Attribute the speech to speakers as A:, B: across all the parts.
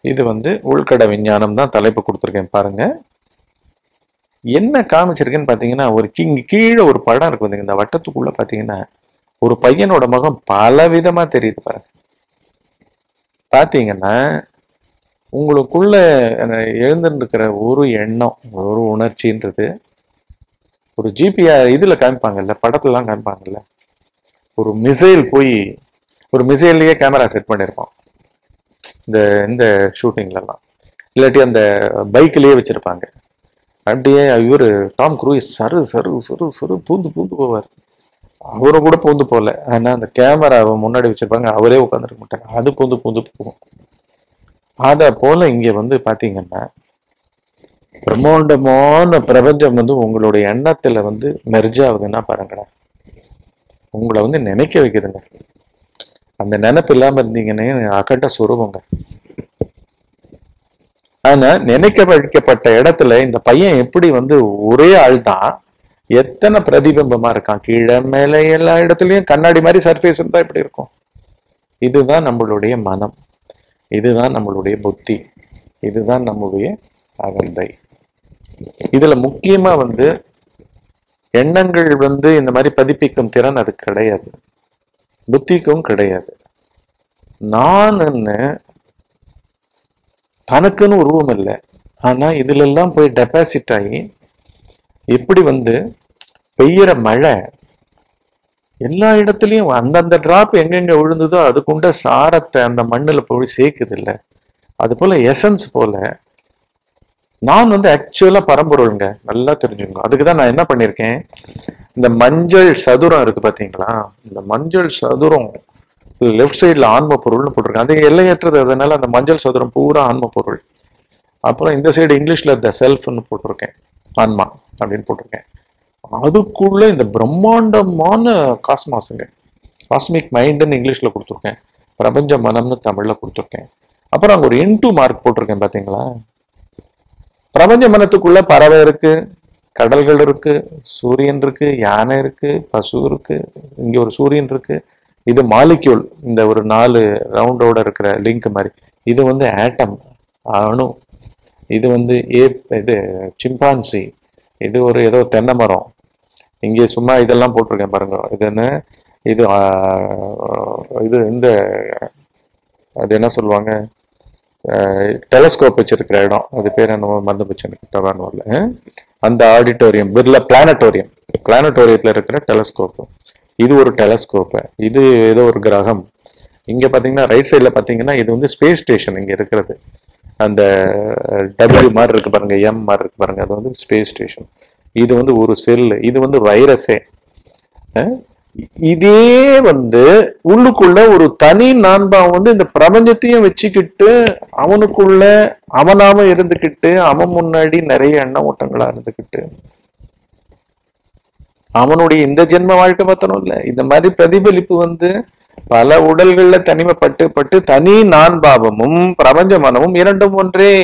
A: இது வந்து உள்கட விஞ்ஞானம் தான் தலைப்பு கொடுத்துருக்கேன் பாருங்க என்ன காமிச்சிருக்கேன்னு பார்த்தீங்கன்னா ஒரு கிங் கீழே ஒரு படம் இருக்கு பாத்தீங்க இந்த வட்டத்துக்குள்ள பார்த்தீங்கன்னா ஒரு பையனோட முகம் பல விதமா தெரியுது பாருங்க பார்த்தீங்கன்னா உங்களுக்குள்ள எழுந்துருக்கிற ஒரு எண்ணம் ஒரு உணர்ச்சின்றது ஒரு ஜிபிஆர் இதுல காமிப்பாங்கல்ல படத்துலலாம் காமிப்பாங்கல்ல ஒரு மிசைல் போய் ஒரு மிசைல்லையே கேமரா செட் பண்ணியிருப்பான் இந்த இந்த ஷூட்டிங்லலாம் இல்லாட்டி அந்த பைக்லயே வச்சிருப்பாங்க அப்படியே இவர் டாம் குரூஸ் சரு சரு சரு சரு பூந்து பூந்து போவார் அவரை கூட பூந்து போகல ஆனா அந்த கேமராவை முன்னாடி வச்சிருப்பாங்க அவரே உட்காந்துருக்க மாட்டாங்க அது பூந்து பூந்து போகும் அத போல இங்க வந்து பாத்தீங்கன்னா பிரம்மாண்டமான பிரபஞ்சம் வந்து உங்களுடைய எண்ணத்துல வந்து மெர்ஜ் ஆகுதுன்னா பாருங்கடா உங்களை வந்து நினைக்க வைக்குதுங்க அந்த நினைப்பு இல்லாம இருந்தீங்கன்னே அகண்ட சுரூபங்க ஆனா நினைக்க வைக்கப்பட்ட இடத்துல இந்த பையன் எப்படி வந்து ஒரே ஆள் தான் எத்தனை பிரதிபிம்பமா இருக்கான் கீழே மேலே எல்லா இடத்துலயும் கண்ணாடி மாதிரி சர்ஃபேஸ் இருந்தா எப்படி இருக்கும் இதுதான் நம்மளுடைய மனம் இதுதான் நம்மளுடைய புத்தி இதுதான் நம்முடைய அகந்தை இதுல முக்கியமா வந்து எண்ணங்கள் வந்து இந்த மாதிரி பதிப்பிக்கும் திறன் அது கிடையாது புத்திக்கும் கிடையாது நானுன்னு தனக்குன்னு உருவம் இல்லை ஆனா இதுல எல்லாம் போய் டெபாசிட் ஆகி எப்படி வந்து பெய்யற மழை எல்லா இடத்துலயும் அந்தந்த டிராப் எங்கெங்க விழுந்ததோ அதுக்குண்ட சாரத்தை அந்த மண்ணுல போய் சேர்க்குது இல்ல அது போல எசன்ஸ் போல நான் வந்து ஆக்சுவலா பரம்பொருளுங்க நல்லா தெரிஞ்சுங்க அதுக்கு தான் நான் என்ன பண்ணியிருக்கேன் இந்த மஞ்சள் சதுரம் இருக்கு பாத்தீங்களா இந்த மஞ்சள் சதுரம் லெஃப்ட் சைடுல ஆன்ம பொருள்னு போட்டிருக்கேன் அது எல்லையற்றது அதனால அந்த மஞ்சள் சதுரம் பூரா ஆன்ம பொருள் அப்புறம் இந்த சைடு இங்கிலீஷ்ல த செல்ஃப்னு போட்டிருக்கேன் ஆன்மா அப்படின்னு போட்டிருக்கேன் அதுக்குள்ள இந்த பிரம்மாண்டமான காஸ்மாஸுங்க காஸ்மிக் மைண்டுன்னு இங்கிலீஷ்ல கொடுத்துருக்கேன் பிரபஞ்ச மனம்னு தமிழ்ல கொடுத்துருக்கேன் அப்புறம் அங்க ஒரு இன்டூ மார்க் போட்டிருக்கேன் பாத்தீங்களா பிரபஞ்ச மனத்துக்குள்ள பறவை இருக்கு கடல்கள் இருக்கு சூரியன் இருக்கு யானை இருக்கு பசு இருக்கு இங்க ஒரு சூரியன் இருக்கு இது மாலிக்யூல் இந்த ஒரு நாலு ரவுண்டோட இருக்கிற லிங்க் மாதிரி இது வந்து ஆட்டம் அணு இது வந்து ஏ இது சிம்பான்சி இது ஒரு ஏதோ தென்னை மரம் இங்கே சும்மா இதெல்லாம் போட்டிருக்கேன் பாருங்க இது என்ன இது ஆஹ், இது இந்த அது என்ன சொல்லுவாங்க டெலஸ்கோப் வச்சிருக்கிற இடம் அது பேர் என்ன மறந்து போச்சு எனக்கு டவான்னு வரல அஹ்? அந்த ஆடிட்டோரியம் பிர்லா பிளானட்டோரியம் பிளானட்டோரியத்தில் இருக்கிற டெலஸ்கோப் இது ஒரு டெலஸ்கோப்பு இது ஏதோ ஒரு கிரகம் இங்க பாத்தீங்கன்னா ரைட் சைடுல பாத்தீங்கன்னா இது வந்து ஸ்பேஸ் ஸ்டேஷன் இங்க இருக்கிறது அந்த டபிள்யூ மாதிரி இருக்கு பாருங்க எம் மாதிரி இருக்கு பாருங்க அது வந்து ஸ்பேஸ் ஸ்டேஷன் இது வந்து ஒரு செல் இது வந்து வைரஸே அஹ் இதே வந்து உள்ளுக்குள்ள ஒரு தனி நான்பாவம் வந்து இந்த பிரபஞ்சத்தையும் வச்சுக்கிட்டு அவனுக்குள்ள அவனாம இருந்துக்கிட்டு அவன் முன்னாடி நிறைய எண்ண ஓட்டங்களா இருந்துக்கிட்டு அவனுடைய இந்த ஜென்ம வாழ்க்கை பார்த்தனும் இல்ல இந்த மாதிரி பிரதிபலிப்பு வந்து பல உடல்கள்ல தனிமைப்பட்டு பட்டு தனி நான் பாவமும் பிரபஞ்ச மனமும் இரண்டும் ஒன்றே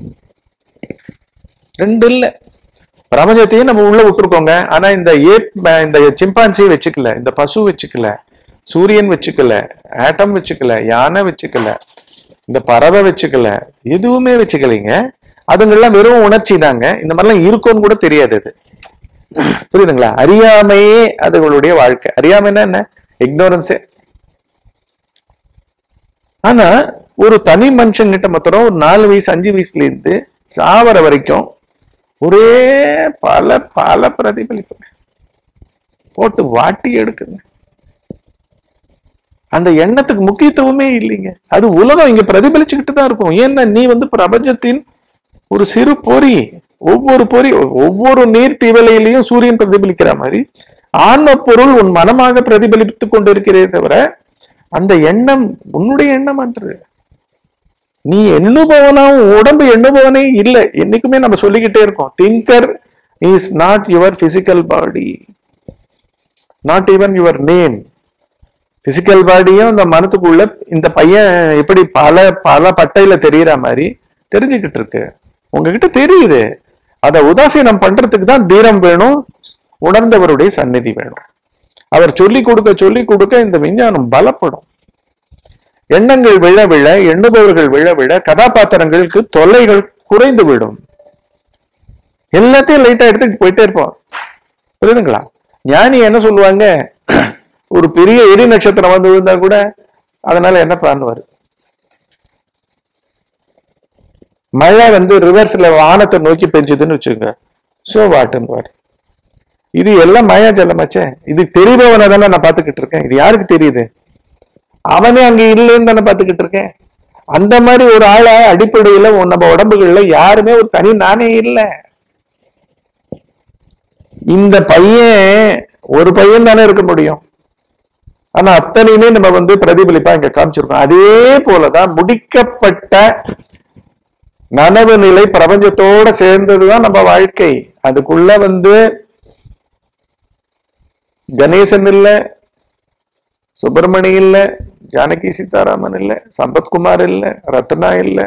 A: ரெண்டு இல்ல பிரபஞ்சத்தையும் நம்ம உள்ள விட்டுருக்கோங்க ஆனா இந்த ஏப் இந்த சிம்பான்சியை வச்சுக்கல இந்த பசு வச்சுக்கல சூரியன் வச்சுக்கல ஆட்டம் வச்சுக்கல யானை வச்சுக்கல இந்த பறவை வச்சுக்கல எதுவுமே வச்சுக்கலைங்க அதுங்கெல்லாம் வெறும் உணர்ச்சி தாங்க இந்த மாதிரிலாம் இருக்கும்னு கூட தெரியாது அது புரியுதுங்களா அறியாமையே அதுகளுடைய வாழ்க்கை அறியாமைன்னா என்ன இக்னோரன்ஸே ஆனா ஒரு தனி மனுஷங்கிட்ட மாத்திரம் ஒரு நாலு வயசு அஞ்சு வயசுல இருந்து சாவர வரைக்கும் ஒரே பல பல பிரதிபலிப்புங்க போட்டு வாட்டி எடுக்குங்க அந்த எண்ணத்துக்கு முக்கியத்துவமே இல்லைங்க அது உலகம் இங்க பிரதிபலிச்சுக்கிட்டு தான் இருக்கும் ஏன்னா நீ வந்து பிரபஞ்சத்தின் ஒரு சிறு பொறி ஒவ்வொரு பொறி ஒவ்வொரு நீர் திவலையிலையும் சூரியன் பிரதிபலிக்கிற மாதிரி ஆன்ம பொருள் உன் மனமாக பிரதிபலித்துக் கொண்டிருக்கிறே தவிர அந்த எண்ணம் உன்னுடைய எண்ணம் அன்று நீ எண்ணுபவனா உன் உடம்பு எண்ணுபவனே இல்லை என்னைக்குமே நம்ம சொல்லிக்கிட்டே இருக்கோம் thinker is not your physical body not even your name physical பாடியும் இந்த மனத்துக்குள்ள இந்த பையன் எப்படி பல பல பட்டையில தெரியற மாதிரி தெரிஞ்சுக்கிட்டு இருக்கு உங்ககிட்ட தெரியுது அதை உதாசீனம் பண்றதுக்கு தான் தீரம் வேணும் உணர்ந்தவருடைய சந்நிதி வேணும் அவர் சொல்லி கொடுக்க சொல்லி கொடுக்க இந்த விஞ்ஞானம் பலப்படும் எண்ணங்கள் விழ விழ எண்ணுபவர்கள் விழ விழ கதாபாத்திரங்களுக்கு தொல்லைகள் குறைந்து விடும் எல்லாத்தையும் லைட்டா எடுத்துட்டு போயிட்டே இருப்போம் புரியுதுங்களா ஞானி என்ன சொல்லுவாங்க ஒரு பெரிய எரி நட்சத்திரம் வந்து விழுந்தா கூட அதனால என்ன பண்ணுவாரு மழை வந்து ரிவர்ஸ்ல வானத்தை நோக்கி பெஞ்சுதுன்னு வச்சுக்கோங்க சோ வாட்டுன்னு இது எல்லாம் மழை ஜலமாச்சே இது தெரிபவனை தானே நான் பார்த்துக்கிட்டு இருக்கேன் இது யாருக்கு தெரியுது அவனே அங்க இல்லைன்னு தானே பார்த்துக்கிட்டு இருக்கேன் அந்த மாதிரி ஒரு ஆளை அடிப்படையில உன் நம்ம உடம்புகள்ல யாருமே ஒரு தனி நானே இல்லை இந்த பையன் ஒரு பையன் தானே இருக்க முடியும் ஆனா அத்தனையுமே நம்ம வந்து பிரதிபலிப்பா இங்க காமிச்சிருக்கோம் அதே போலதான் முடிக்கப்பட்ட நனவு நிலை பிரபஞ்சத்தோட சேர்ந்ததுதான் நம்ம வாழ்க்கை அதுக்குள்ள வந்து கணேசன் இல்ல சுப்பிரமணி இல்ல ஜானகி சீதாராமன் இல்ல சம்பத்குமார் இல்ல ரத்னா இல்ல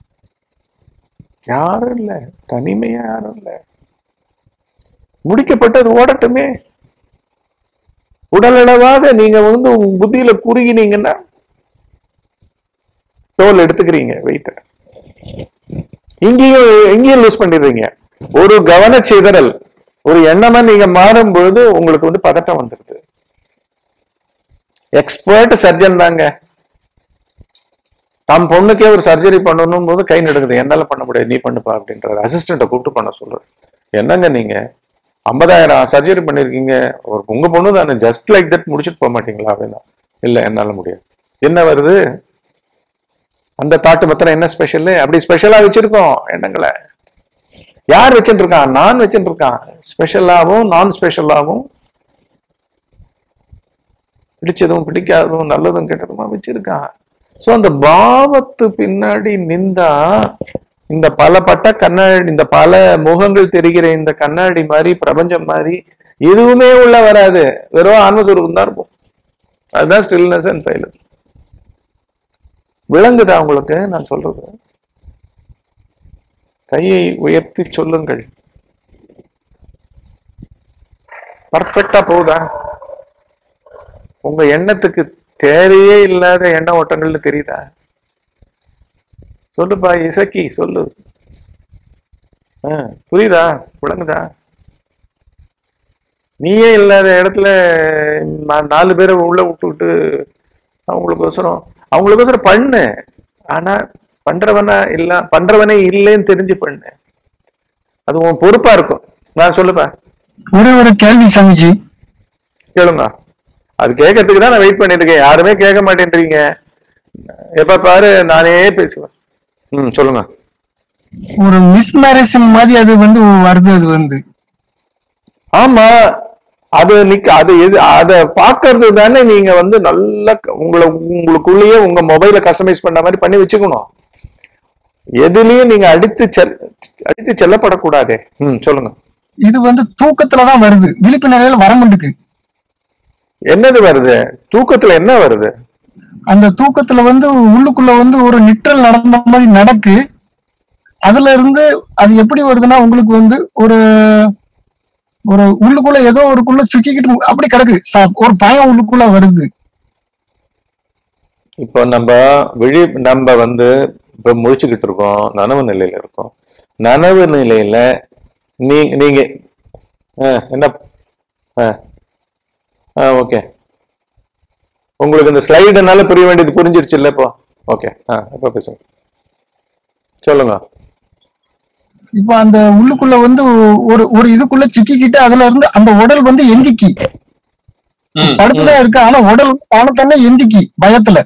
A: யாரும் இல்ல தனிமையா யாரும் இல்ல முடிக்கப்பட்டது ஓடட்டுமே உடலளவாக நீங்க வந்து உங்க புத்தியில குறுகினீங்கன்னா தோல் எடுத்துக்கிறீங்க வெயிட்ட இங்கேயும் இங்கேயும் லூஸ் பண்ணிடுறீங்க ஒரு கவன சிதறல் ஒரு எண்ணமா நீங்க மாறும் பொழுது உங்களுக்கு வந்து பதட்டம் வந்துடுது எக்ஸ்பர்ட் சர்ஜன் தாங்க தம் பொண்ணுக்கே ஒரு சர்ஜரி பண்ணணும் போது கை நடுங்குது என்னால பண்ண முடியாது நீ பண்ணுப்பா அப்படின்றாரு அசிஸ்டண்ட்டை கூப்பிட்டு பண்ண சொல்றாரு என்னங்க நீங்க ஐம்பதாயிரம் சர்ஜரி பண்ணிருக்கீங்க ஒரு உங்க பொண்ணு தானே ஜஸ்ட் லைக் தட் முடிச்சுட்டு போக மாட்டீங்களா அப்படின்னா இல்ல என்னால முடியாது என்ன வருது அந்த தாட்டு மாத்திரம் என்ன ஸ்பெஷல் அப்படி ஸ்பெஷலா வச்சிருக்கோம் எண்ணங்களை யார் வச்சுட்டு இருக்கான் நான் வச்சுட்டு இருக்கான் ஸ்பெஷலாவும் நான் ஸ்பெஷலாவும் பிடிச்சதும் பிடிக்காததும் நல்லதும் கெட்டதுமா வச்சிருக்கான் சோ அந்த பாவத்து பின்னாடி நின்றா இந்த பல பட்ட கண்ணாடி இந்த பல முகங்கள் தெரிகிற இந்த கண்ணாடி மாதிரி பிரபஞ்சம் மாதிரி எதுவுமே உள்ள வராது வெறும் ஆன்மஸ்வரூபம் தான் இருக்கும் அதுதான் ஸ்டில்னஸ் அண்ட் சைலன்ஸ் விளங்குதா உங்களுக்கு நான் சொல்றது கையை உயர்த்தி சொல்லுங்கள் பர்ஃபெக்டா போகுதா உங்க எண்ணத்துக்கு தேவையே இல்லாத எண்ண ஓட்டங்கள்னு தெரியுதா சொல்லுப்பா இசக்கி சொல்லு ஆ, புரியுதா விளங்குதா நீயே இல்லாத இடத்துல நா- நாலு பேரை உள்ள விட்டுவிட்டு அவங்களுக்கோசரம் அவங்களுக்கோசரம் பண்ணு ஆனா பண்றவனா இல்ல பண்றவனே இல்லைன்னு தெரிஞ்சு பண்ணு அது உன் பொறுப்பா இருக்கும் நான் சொல்லுப்பா
B: ஒரே ஒரு கேள்வி சாமிஜி
A: கேளுங்க அது கேட்கறதுக்கு தான் நான் வெயிட் பண்ணிட்டு இருக்கேன் யாருமே கேட்க மாட்டேன்றீங்க எப்ப பாரு நானே பேசுவேன் ம் சொல்லுங்க
B: ஒரு மிஸ்மேரேஜ் மாதிரி அது வந்து வருது அது வந்து
A: ஆமா அது நிக்க அது எது அத பாக்குறது தானே நீங்க வந்து நல்ல க- உங்களை உங்களுக்குள்ளேயே உங்க மொபைல கஸ்டமைஸ் பண்ண மாதிரி பண்ணி வச்சுக்கணும் எதுலயும் நீங்க அடித்து செல் அடித்து செல்லப்படக்கூடாதே ம் சொல்லுங்க
B: இது வந்து தூக்கத்துலதான் வருது விழிப்பு நிலையில வர மாட்டுக்கு
A: என்னது வருது தூக்கத்துல என்ன வருது
B: அந்த தூக்கத்துல வந்து உள்ளுக்குள்ள வந்து ஒரு நிற்றல் நடந்த மாதிரி நடக்கு அதுல இருந்து அது எப்படி வருதுன்னா உங்களுக்கு வந்து ஒரு ஒரு உள்ளுக்குள்ள ஏதோ ஒருக்குள்ள சுக்கிக்கிட்டு அப்படி கிடக்கு ச- ஒரு பயம் உள்ளுக்குள்ள வருது
A: இப்போ நம்ம விழி நம்ம வந்து இப்ப முழிச்சுக்கிட்டு இருக்கோம் நனவு நிலையில இருக்கோம் நனவு நிலையில நீங்க நீங்க ஆ, என்ன ஓகே உங்களுக்கு இந்த ஸ்லைடுனால புரிய வேண்டியது புரிஞ்சிருச்சு இல்ல இப்போ ஓகே ஆ இப்போ பேசுங்க சொல்லுங்க
B: இப்ப அந்த உள்ளுக்குள்ள வந்து ஒரு ஒரு இதுக்குள்ள சிக்கிக்கிட்டு அதுல இருந்து அந்த உடல் வந்து எந்திக்கி படுத்துதான் இருக்கு ஆனா உடல் தானே எந்திக்கி பயத்துல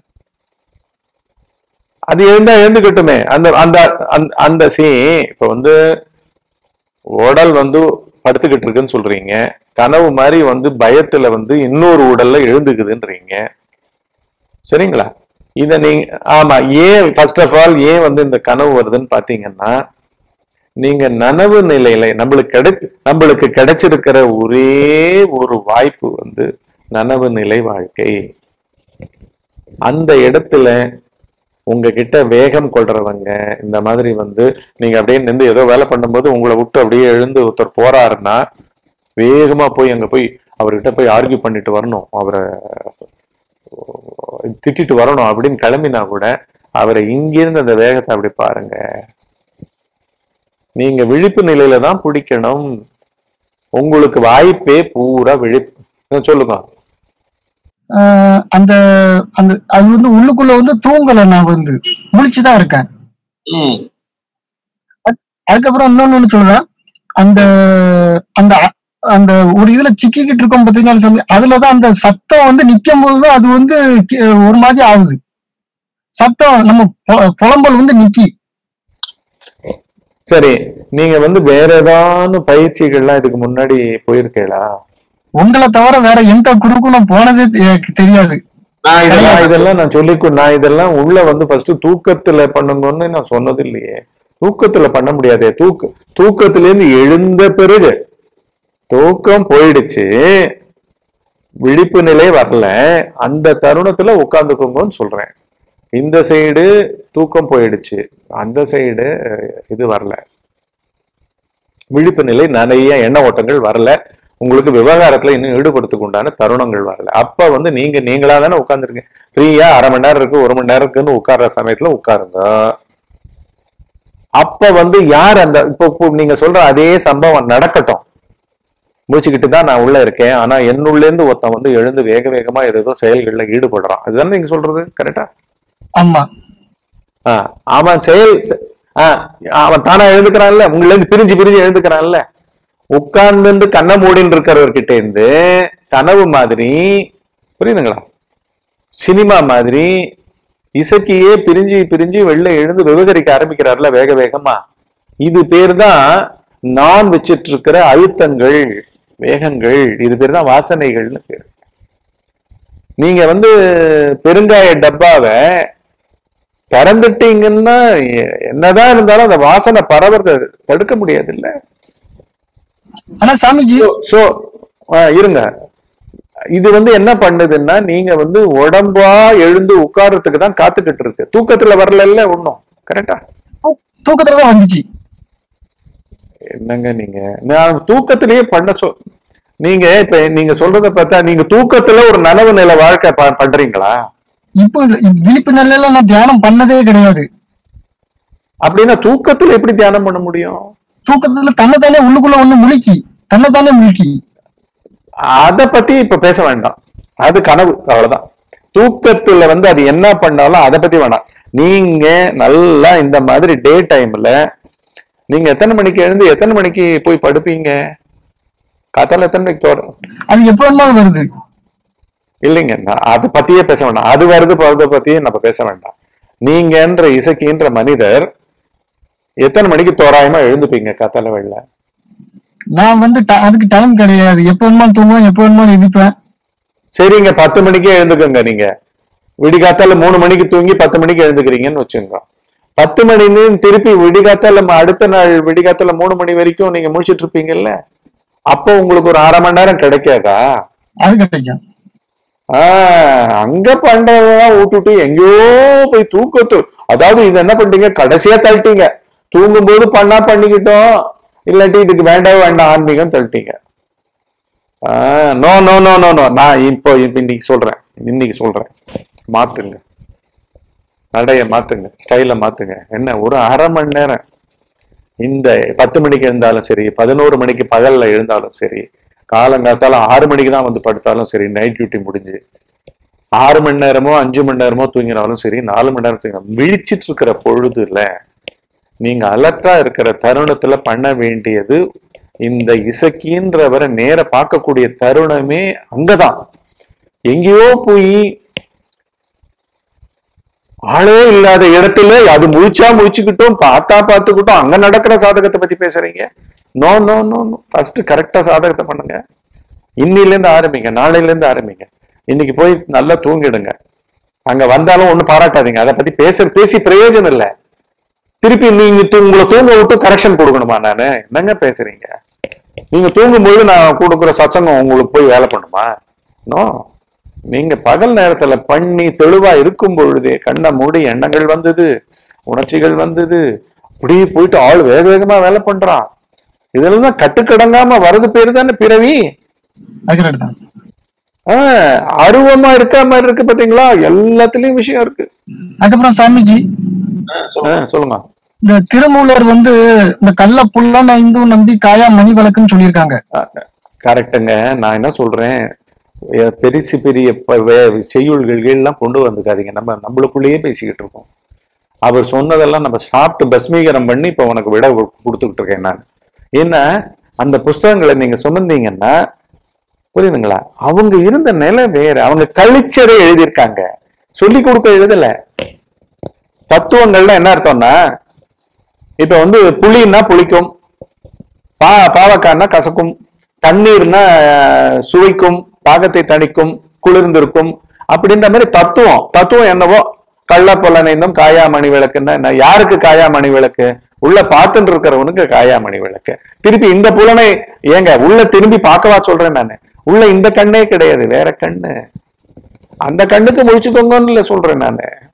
A: அது எழுந்தா எழுந்துக்கட்டுமே அந்த அந்த அந்த- அந்த சீ இப்ப வந்து உடல் வந்து படுத்துக்கிட்டு இருக்குன்னு சொல்றீங்க கனவு மாதிரி வந்து பயத்துல வந்து இன்னொரு உடல்ல எழுந்துக்குதுன்றீங்க சரிங்களா இத நீங்க ஆமா ஏன் ஃபர்ஸ்ட் ஆஃப் ஆல் ஏன் வந்து இந்த கனவு வருதுன்னு பாத்தீங்கன்னா நீங்க நனவு நிலையில நம்மளுக்கு கிடைச்சு நம்மளுக்கு கிடைச்சிருக்கிற ஒரே ஒரு வாய்ப்பு வந்து நனவு நிலை வாழ்க்கை அந்த இடத்துல உங்ககிட்ட வேகம் கொள்றவங்க இந்த மாதிரி வந்து நீங்க அப்படியே நின்று ஏதோ வேலை பண்ணும்போது உங்களை விட்டு அப்படியே எழுந்து ஒருத்தர் போறாருன்னா வேகமா போய் அங்க போய் அவர்கிட்ட போய் ஆர்கியூ பண்ணிட்டு வரணும் அவரை திட்டிட்டு வரணும் அப்படின்னு கிளம்பினா கூட அவரை இங்கிருந்து அந்த வேகத்தை அப்படி பாருங்க நீங்க விழிப்பு நிலையில தான் பிடிக்கணும் உங்களுக்கு வாய்ப்பே பூரா விழிப்பு சொல்லுங்க
B: ஆஹ் அந்த அந்த அது வந்து உள்ளுக்குள்ள வந்து தூங்கல நான் வந்து முழிச்சுதான் இருக்கேன் அதுக்கப்புறம் இன்னொன்னு ஒண்ணு சொல்றேன் அந்த அந்த அந்த ஒரு இதுல சிக்கிக்கிட்டு இருக்கோம் பாத்தீங்கன்னா சாமி, அதுலதான் அந்த சத்தம் வந்து நிக்கும் போதுதான் அது வந்து கி- ஒரு மாதிரி ஆகுது சத்தம் நம்ம பொ- புலம்பல் வந்து நிக்கி
A: சரி நீங்க வந்து வேற ஏதாவது பயிற்சிகள்லாம் இதுக்கு முன்னாடி போயிருக்கீங்களா
B: உங்களை தவிர வேற எந்த குருக்கும் நான் போனதே தெ- எனக்கு தெரியாது
A: நான் இதெல்லாம் இதெல்லாம் நான் சொல்லி நான் இதெல்லாம் உள்ள வந்து ஃபர்ஸ்ட் தூக்கத்துல பண்ணுங்கன்னு நான் சொன்னது இல்லையே தூக்கத்துல பண்ண முடியாதே தூக்க தூக்கத்துல இருந்து எழுந்த பிறகு தூக்கம் போயிடுச்சு விழிப்பு நிலை வரல அந்த தருணத்துல உட்கார்ந்துக்கோங்கன்னு சொல்றேன் இந்த சைடு தூக்கம் போயிடுச்சு அந்த சைடு இது வரல விழிப்பு நிலை நிறைய எண்ண ஓட்டங்கள் வரல உங்களுக்கு விவகாரத்துல இன்னும் ஈடுபடுத்துக்கு உண்டான தருணங்கள் வரல அப்ப வந்து நீங்க நீங்களா தானே உட்காந்துருங்க ஃப்ரீயா அரை மணி நேரம் இருக்கு ஒரு மணி நேரம் இருக்குன்னு உட்கார்ற சமயத்துல உட்காருங்க அப்ப வந்து யார் அந்த இப்போ இப்போ நீங்க சொல்ற அதே சம்பவம் நடக்கட்டும் முடிச்சுக்கிட்டு தான் நான் உள்ள இருக்கேன் ஆனா என்னுள்ள இருந்து ஒருத்தன் வந்து எழுந்து வேக வேகமா ஏதோ செயல்கள்ல ஈடுபடுறான் அதுதானே நீங்க சொல்றது கரெக்டா
B: ஆமா
A: ஆஹ் அவன் செயல் செ- ஆஹ் அவன் தானா எழுந்துக்கிறான்ல உங்கள இருந்து பிரிஞ்சு பிரிஞ்சு எழுந்துக்கிறான்ல உட்கார்ந்து கண்ணை மூடின்னு இருக்கிறவர்கிட்ட இருந்து கனவு மாதிரி புரியுதுங்களா சினிமா மாதிரி இசக்கியே பிரிஞ்சு பிரிஞ்சு வெளில எழுந்து விவகரிக்க ஆரம்பிக்கிறார்ல வேக வேகமா இது பேர் தான் நான் வச்சிட்டு இருக்கிற அழுத்தங்கள் வேகங்கள் இது பேர் தான் வாசனைகள்னு பேர் நீங்க வந்து பெருங்காய டப்பாவை திறந்துட்டீங்கன்னா எ- என்னதான் இருந்தாலும் அந்த வாசனை பரவறத தடுக்க முடியாது இல்ல
B: ஆனா சாமிஜி
A: சோ இருங்க இது வந்து என்ன பண்ணுதுன்னா நீங்க வந்து உடம்பா எழுந்து உட்கார்றதுக்கு தான் காத்துக்கிட்டு இருக்கு தூக்கத்துல வரல இல்ல ஒண்ணும் கரெக்டா
B: தூ- தூக்கத்துலதான் வந்துச்சு
A: என்னங்க நீங்க நான் தூக்கத்திலேயே பண்ண சொ நீங்க இப்ப நீங்க சொல்றத பார்த்தா நீங்க தூக்கத்துல ஒரு நனவு நிலை வாழ்க்கை ப- பண்றீங்களா
B: இப்போ விழிப்பு நிலையில நான் தியானம் பண்ணதே கிடையாது
A: அப்படின்னா தூக்கத்துல எப்படி தியானம் பண்ண முடியும்
B: தூக்கத்துல தன்னைத்தானே உள்ளுக்குள்ள ஒண்ணு முழுக்கி தன்னைத்தானே முழுக்கி
A: அத பத்தி இப்ப பேச வேண்டாம் அது கனவு அவ்வளவுதான் தூக்கத்துல வந்து அது என்ன பண்ணாலும் அதை பத்தி வேணாம் நீங்க நல்லா இந்த மாதிரி டே டைம்ல நீங்க எத்தனை மணிக்கு எழுந்து எத்தனை மணிக்கு போய் படுப்பீங்க காத்தால எத்தனை மணிக்கு தோறும்
B: அது எப்ப வேணுமாலும் வருது
A: இல்லைங்க நான் அதை பத்தியே பேச வேண்டாம் அது வருது போறத பத்தியே நம்ம பேச வேண்டாம் நீங்கன்ற இசக்கின்ற மனிதர் எத்தனை மணிக்கு தோராயமா எழுந்துப்பீங்க காத்தால வெளில
B: நான் வந்து ட- அதுக்கு டைம் கிடையாது எப்ப வேணுமாலும் தூங்குவேன் எப்ப வேணுமாலும் எதிர்ப்பேன்
A: சரிங்க பத்து மணிக்கே எழுந்துக்கோங்க நீங்க விடிகாத்தால மூணு மணிக்கு தூங்கி பத்து மணிக்கு எழுந்துக்கிறீங்கன்னு வச்சுங்க பத்து மணின்னு திருப்பி விடிகாத்தால ம- அடுத்த நாள் விடிகாத்தால மூணு மணி வரைக்கும் நீங்க முடிச்சிட்டு இருப்பீங்கல்ல அப்போ உங்களுக்கு ஒரு அரை மணி நேரம் கிடைக்காதா
B: அது கிடைக்கும்
A: ஆஹ் அங்க பண்றதெல்லாம் விட்டுட்டு எங்கேயோ போய் தூக்கத்து அதாவது இது என்ன பண்ணிட்டீங்க கடைசியா தள்ளிட்டீங்க தூங்கும்போது பண்ணா பண்ணிக்கிட்டோம் இல்லாட்டி இதுக்கு வேண்டாம் வேண்டாம் ஆன்மீகம் தள்ளிட்டீங்க ஆஹ் no no no no no நான் இப்போ இப்ப இன்னைக்கு சொல்றேன் இன்னைக்கு சொல்றேன் மாத்துங்க நடைய மாத்துங்க ஸ்டைல மாத்துங்க என்ன ஒரு அரை மணி நேரம் இந்த பத்து மணிக்கு எழுந்தாலும் சரி பதினோரு மணிக்கு பகல்ல எழுந்தாலும் சரி காலங்காத்தால ஆறு மணிக்கு தான் வந்து படுத்தாலும் சரி நைட் டியூட்டி முடிஞ்சு ஆறு மணி நேரமோ அஞ்சு மணி நேரமோ தூங்கினாலும் சரி நாலு மணி நேரம் தூங்கினாலும் விழிச்சிட்டு இருக்கிற பொழுதுல நீங்க அலர்ட்டா இருக்கிற தருணத்துல பண்ண வேண்டியது இந்த இசக்கின்றவரை நேர பார்க்கக்கூடிய தருணமே அங்கதான் எங்கேயோ போய் ஆளே இல்லாத இடத்துல அது முழிச்சா முழிச்சுக்கிட்டோம் பார்த்தா பார்த்துக்கிட்டோம் அங்க நடக்கிற சாதகத்தை பத்தி பேசுறீங்க no no no no first கரெக்டா சாதகத்தை பண்ணுங்க இன்னில இருந்து ஆரம்பிங்க நாளையில இருந்து ஆரம்பிங்க இன்னைக்கு போய் நல்லா தூங்கிடுங்க அங்க வந்தாலும் ஒண்ணும் பாராட்டாதீங்க அதை பத்தி பேச பேசி பிரயோஜனம் இல்ல திருப்பி நீங்க தூ- உங்களை தூங்க விட்டு கரெக்ஷன் கொடுக்கணுமா நானு என்னங்க பேசுறீங்க நீங்க தூங்கும்போது நான் கொடுக்குற சச்சங்கம் உங்களுக்கு போய் வேலை பண்ணுமா நோ நீங்க பகல் நேரத்துல பண்ணி தெளிவா இருக்கும் பொழுதே கண்ணை மூடி எண்ணங்கள் வந்தது உணர்ச்சிகள் வந்தது அப்படியே போயிட்டு ஆள் வேக வேகமா வேலை பண்றான் இதெல்லாம் தான் கட்டுக்கடங்காம வரது பேரு தானே பிறவி
B: அது கரெக்ட் தான்
A: ஆஹ் அருவமா இருக்க மாதிரி இருக்கு பாத்தீங்களா எல்லாத்துலயும் விஷயம் இருக்கு
B: அதுக்கப்புறம் சாமிஜி
A: ஆஹ் சொல்லுங்க
B: இந்த திருமூலர் வந்து இந்த கள்ள புல்லான இந்து நம்பி காயா மணி விளக்குன்னு சொல்லியிருக்காங்க
A: கரெக்டுங்க நான் என்ன சொல்றேன் எ- பெருசு பெரிய ப- வே- செய்யுள்கள் எல்லாம் கொண்டு வந்துக்காதீங்க நம்ம நம்மளுக்குள்ளேயே பேசிக்கிட்டு இருக்கோம் அவர் சொன்னதெல்லாம் நம்ம சாப்பிட்டு பஸ்மீகரம் பண்ணி இப்ப உனக்கு விட கு- கொடுத்துக்கிட்டு இருக்கேன் நான் ஏன்னா அந்த புஸ்தகங்களை நீங்க சுமந்தீங்கன்னா புரியுதுங்களா அவங்க இருந்த நிலை வேற அவங்க கழிச்சதை எழுதியிருக்காங்க சொல்லி கொடுக்க எழுதல தத்துவங்கள்னா என்ன அர்த்தம்னா இப்ப வந்து புளின்னா புளிக்கும் பா பாவக்காய்னா கசக்கும் தண்ணீர்னா அஹ், சுவைக்கும் தாகத்தை தணிக்கும் குளிர்ந்திருக்கும் அப்படின்ற மாதிரி தத்துவம் தத்துவம் என்னவோ கள்ள பொலனைந்தும் காயாமணி விளக்குன்னா என்ன யாருக்கு காயாமணி விளக்கு உள்ள பார்த்துட்டு இருக்கிறவனுக்கு காயாமணி விளக்கு திருப்பி இந்த புலனை ஏங்க உள்ள திரும்பி பார்க்கவா சொல்றேன் நானு உள்ள இந்த கண்ணே கிடையாது வேற கண்ணு அந்த கண்ணுக்கு முழிச்சுக்கோங்கன்னு இல்ல சொல்றேன் நானு